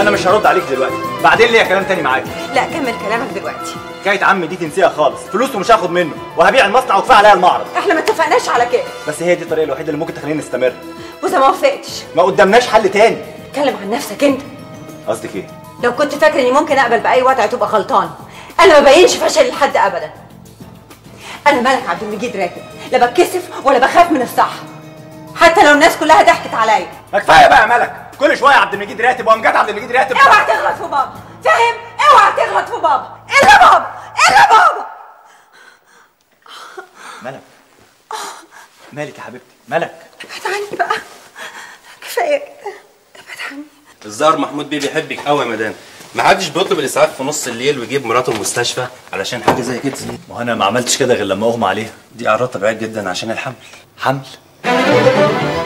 انا مش هرد عليك دلوقتي بعدين ليا كلام تاني معاك لا كمل كلامك دلوقتي حكايه عمي دي تنسيها خالص فلوسه مش هاخد منه وهبيع المصنع وكفايه عليا المعرض احنا ما اتفقناش على كده بس هي دي الطريقه الوحيده اللي ممكن تخلينا نستمر واذا ما وافقتش ما قدامناش حل تاني اتكلم عن نفسك انت قصدك ايه لو كنت فاكر اني ممكن اقبل باي وضع تبقى غلطان انا ما بينش فشل لحد ابدا انا ملك عبد المجيد راكب لا بتكسف ولا بخاف من الصح حتى لو الناس كلها ضحكت عليا ما كفايه بقى يا ملك كل شويه عبد المجيد راتب وامجاد عبد المجيد راتب اوعى تغلط في بابا فاهم اوعى تغلط في بابا الا بابا الا بابا ملك مالك يا حبيبتي ملك ابعد عني بقى كفايه كده ابعد عني الظاهر محمود بيه بيحبك قوي يا مدام ما حدش بيطلب الاسعاف في نص الليل ويجيب مراته المستشفى علشان حاجه زي كده ما هو انا ما عملتش كده غير لما اغمى عليها دي اعراض طبيعيه جدا عشان الحمل حمل